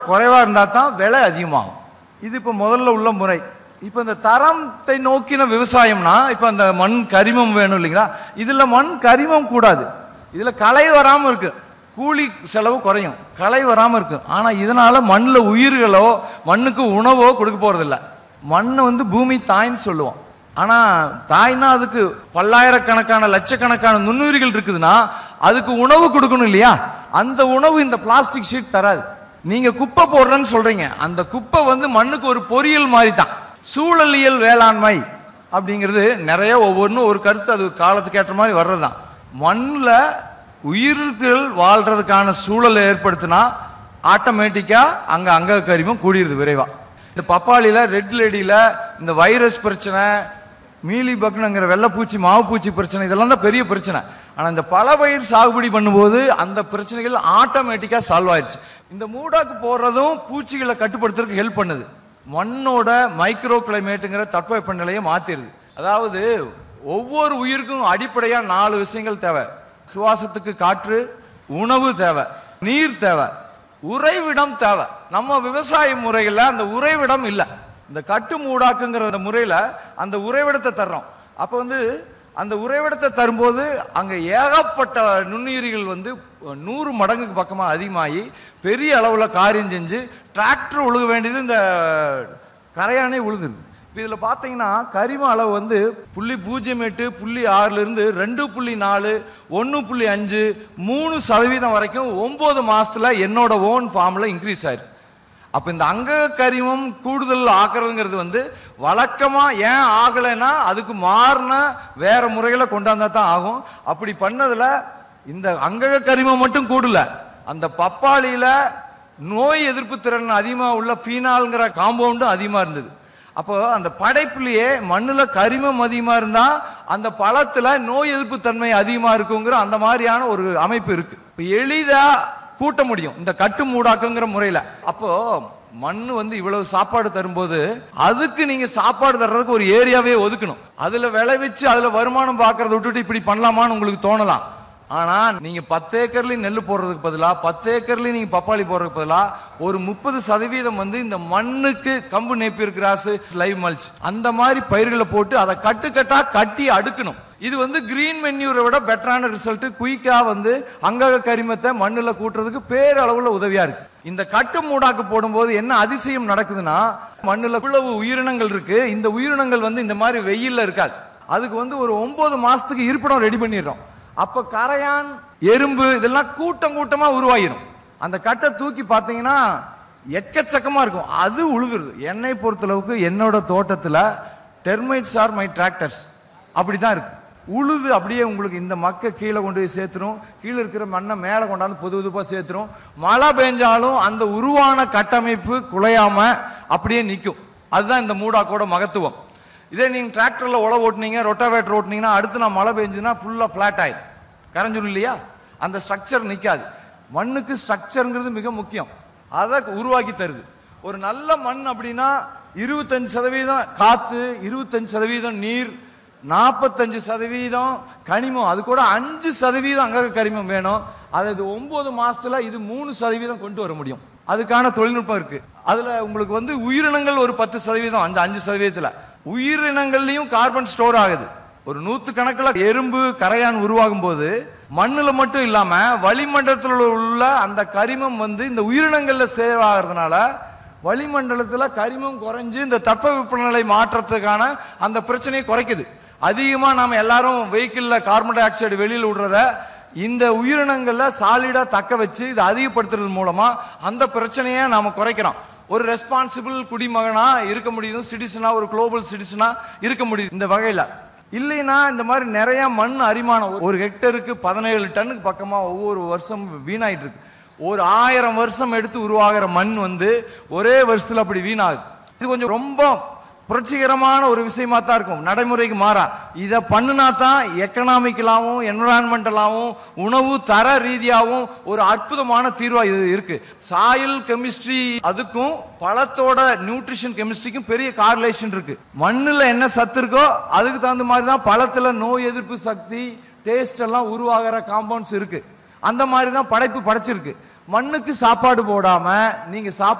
குறைவா இருந்தா தான் விலை அதிகமாகும் இது இப்போ முதல்ல உள்ள முறை இப்போ இந்த தரத்தை நோக்கின விவசாயம்னா இப்போ அந்த மண் கரிமம் வேணும் இல்லைங்களா இதுல மண் கரிமம் கூடாது இதுல களை வராம இருக்கு கூலி செலவு குறையும் களை வராம இருக்கு ஆனா இதனால மண்ணில் உயிர்களோ மண்ணுக்கு உணவோ கொடுக்க போறதில்ல மண்ணை வந்து பூமி தாய்ன்னு சொல்லுவோம் ஆனா தாய்னா அதுக்கு பல்லாயிரக்கணக்கான லட்சக்கணக்கான நுண்ணுயிரிகள் இருக்குதுன்னா அதுக்கு உணவு கொடுக்கணும் இல்லையா அந்த உணவு இந்த பிளாஸ்டிக் ஷீட் தராது நீங்க குப்பை போடுறேன்னு சொல்றீங்க அந்த குப்பை வந்து மண்ணுக்கு ஒரு பொறியியல் மாதிரி தான் சூழலியல் வேளாண்மை அப்படிங்கிறது நிறைய ஒவ்வொன்றும் ஒரு கருத்து அது காலத்துக்கு ஏற்ற மாதிரி வர்றதுதான் மண்ணில் உயிர்கள் வாழ்றதுக்கான சூழலை ஏற்படுத்தினா ஆட்டோமேட்டிக்கா அங்க அங்க கரிமம் கூடியிருது விரைவா இந்த பப்பாளியில ரெட் லேடியில இந்த வைரஸ் பிரச்சனை மீலி பக்னுங்கிற வெள்ளைப்பூச்சி மாவுப்பூச்சி பிரச்சனை இதெல்லாம் தான் பெரிய பிரச்சனை ஆனா இந்த பல பயிர் சாகுபடி பண்ணும்போது அந்த பிரச்சனைகள் ஆட்டோமேட்டிக்கா சால்வ் ஆயிடுச்சு இந்த மூடாக்கு போடுறதும் பூச்சிகளை கட்டுப்படுத்துறதுக்கு ஹெல்ப் பண்ணுது மண்ணோட மைக்ரோ கிளைமேட்டுங்கிற தட்பவெப்ப நிலையை மாத்திருது அதாவது ஒவ்வொரு உயிருக்கும் அடிப்படையா நாலு விஷயங்கள் தேவை சுவாசத்துக்கு காற்று உணவு தேவை நீர் தேவை உறைவிடம் தேவை நம்ம விவசாய முறையில் அந்த உறைவிடம் இல்லை இந்த கட்டு மூடாக்குங்கிற அந்த முறையில் அந்த உறைவிடத்தை தர்றோம் அப்போ வந்து அந்த உறைவிடத்தை தரும்போது அங்கே ஏகப்பட்ட நுண்ணுயிரிகள் வந்து நூறு மடங்குக்கு பக்கமாக அதிகமாகி பெரிய அளவில் காரியம் செஞ்சு டிராக்டர் உழுக வேண்டியது இந்த கரையானே உழுதுது இப்போ இதில் பார்த்தீங்கன்னா கரிம அளவு வந்து புள்ளி பூஜ்ஜியம் எட்டு புள்ளி ஆறுல இருந்து ரெண்டு புள்ளி நாலு ஒன்று புள்ளி அஞ்சு மூணு சதவீதம் வரைக்கும் ஒன்பது மாசத்துல என்னோட ஓன் ஃபார்ம்ல இன்க்ரீஸ் ஆயிருக்கு அப்ப இந்த அங்க கரிமம் கூடுதல் ஆக்குறதுங்கிறது வந்து வழக்கமா ஏன் ஆகலைன்னா அதுக்கு மாறின வேற முறைகளை கொண்டாந்தா தான் ஆகும் அப்படி பண்ணதுல இந்த அங்கக கரிமம் மட்டும் கூடல அந்த பப்பாளியில நோய் எதிர்ப்பு திறன் அதிகமா உள்ள ஃபீனால்ங்கிற காம்பவுண்டும் அதிகமா இருந்தது அப்போ அந்த படைப்புலயே மண்ணுல கரிமம் அதிகமா இருந்தா அந்த பழத்துல நோய் எதிர்ப்பு தன்மை அதிகமா இருக்குங்கிற அந்த மாதிரியான ஒரு அமைப்பு இருக்கு இப்ப எளிதா கூட்ட முடியும் இந்த கட்டு மூடாக்குங்கிற முறையில அப்போ மண் வந்து இவ்வளவு சாப்பாடு தரும்போது அதுக்கு நீங்க சாப்பாடு தர்றதுக்கு ஒரு ஏரியாவே ஒதுக்கணும் அதுல விளைவிச்சு அதுல வருமானம் பார்க்கறத விட்டுட்டு இப்படி பண்ணலாமான்னு உங்களுக்கு தோணலாம் ஆனா நீங்க பத்து ஏக்கர்லயும் நெல் போடுறதுக்கு பதிலா பத்து ஏக்கர்லயும் நீங்க பப்பாளி போடுறதுக்கு பதிலா ஒரு முப்பது சதவீதம் வந்து இந்த மண்ணுக்கு கம்பு நேப்பியர் கிராஸ் லைவ் மல்ச் அந்த மாதிரி பயிர்களை போட்டு அதை கட்டுக்கட்டா கட்டி அடுக்கணும் இது வந்து கிரீன் மென்யூரை விட பெட்டரான ரிசல்ட் குயிக்கா வந்து அங்கக கரிமத்தை மண்ணுல கூட்டுறதுக்கு பேரளவுல உதவியா இருக்கு இந்த கட்டு மூடாக்கு போடும்போது என்ன அதிசயம் நடக்குதுன்னா மண்ணுல இவ்வளவு உயிரினங்கள் இருக்கு இந்த உயிரினங்கள் வந்து இந்த மாதிரி வெயில்ல இருக்காது அதுக்கு வந்து ஒரு ஒன்பது மாசத்துக்கு இருப்பிடம் ரெடி பண்ணிடுறோம் அப்ப கரையான் எறும்பு இதெல்லாம் கூட்டம் கூட்டமா உருவாகிரும் அந்த கட்டை தூக்கி பார்த்தீங்கன்னா எக்கச்சக்கமா இருக்கும் அது உழுகுறது என்னை பொறுத்தளவுக்கு என்னோட தோட்டத்துல டெர்மைட்ஸ் ஆர் மை டிராக்டர்ஸ் அப்படிதான் இருக்கு உழுது அப்படியே உங்களுக்கு இந்த மக்க கீழே கொண்டு போய் சேர்த்துரும் கீழே இருக்கிற மண்ணை மேலே கொண்டாந்து புது புதுப்பா சேர்த்துரும் மழை பெஞ்சாலும் அந்த உருவான கட்டமைப்பு குலையாம அப்படியே நிற்கும் அதுதான் இந்த மூடாக்கோட மகத்துவம் இதே நீங்க டிராக்டர்ல உழவு ஓட்டுனீங்க ரொட்டாவேட்டர் ஓட்டுனீங்கன்னா அடுத்து நான் மழை பெஞ்சுன்னா ஃபுல்லா ஃபிளாட் ஆயிடும் கரைஞ்சிரும் இல்லையா அந்த ஸ்ட்ரக்சர் நிக்காது மண்ணுக்கு ஸ்ட்ரக்சருங்கிறது மிக முக்கியம் அதை உருவாக்கி தருது ஒரு நல்ல மண் அப்படின்னா இருபத்தஞ்சு சதவீதம் காத்து இருபத்தஞ்சு சதவீதம் நீர் நாற்பத்தஞ்சு சதவீதம் கனிமம் அது கூட அஞ்சு சதவீதம் அங்க கரிமம் வேணும் அது இது ஒன்பது மாசத்துல இது மூணு சதவீதம் கொண்டு வர முடியும் அதுக்கான தொழில்நுட்பம் இருக்கு அதுல உங்களுக்கு வந்து உயிரினங்கள் ஒரு பத்து சதவீதம் அந்த அஞ்சு சதவீதத்துல உயிரினங்கள்லயும் கார்பன் ஸ்டோர் ஆகுது ஒரு நூத்து கணக்கில் எறும்பு கரையான் உருவாகும் போது மண்ணுல மட்டும் இல்லாம வளிமண்டலத்தில் உள்ள அந்த கரிமம் வந்து இந்த உயிரினங்கள்ல சேவ் ஆகிறதுனால வளிமண்டலத்துல கரிமம் குறைஞ்சு இந்த தட்பவெப்பநிலை மாற்றத்துக்கான அந்த பிரச்சனையை குறைக்குது அதிகமா நாம எல்லாரும் வெஹிக்கிள்ல கார்பன் டை ஆக்சைடு வெளியில விடுறத இந்த உயிரினங்கள்ல சாலிடா தக்க வச்சு இதை அதிகப்படுத்துறது மூலமா அந்த பிரச்சனையை நாம குறைக்கிறோம் ஒரு ரெஸ்பான்சிபிள் குடிமகனா இருக்க முடியும் சிட்டிசனா ஒரு குளோபல் சிட்டிசனா இருக்க முடியுது இந்த வகையில இல்லைன்னா இந்த மாதிரி நிறைய மண் அரிமானம் ஒரு ஹெக்டருக்கு பதினேழு டன்னுக்கு பக்கமா ஒவ்வொரு வருஷம் வீணாயிட்டு இருக்கு ஒரு ஆயிரம் வருஷம் எடுத்து உருவாகிற மண் வந்து ஒரே வருஷத்துல அப்படி வீணாகுது இது கொஞ்சம் ரொம்ப புரட்சிகரமான ஒரு விஷயமா தான் இருக்கும் நடைமுறைக்கு மாறா இதை பண்ணுனா தான் எக்கனாமிக்கலாவும் என்விரான்மெண்டலாவும் உணவு தர ரீதியாகவும் ஒரு அற்புதமான தீர்வா இது இருக்கு சாயில் கெமிஸ்ட்ரி அதுக்கும் பழத்தோட நியூட்ரிஷன் கெமிஸ்ட்ரிக்கும் பெரிய கார்லேஷன் இருக்கு மண்ணுல என்ன சத்து இருக்கோ அதுக்கு தகுந்த மாதிரி தான் பழத்துல நோய் எதிர்ப்பு சக்தி டேஸ்ட் எல்லாம் உருவாகிற காம்பவுண்ட்ஸ் இருக்கு அந்த மாதிரி தான் படைப்பு படைச்சிருக்கு மண்ணுக்கு சாப்பாடு போடாம நீங்க சாப்பாடு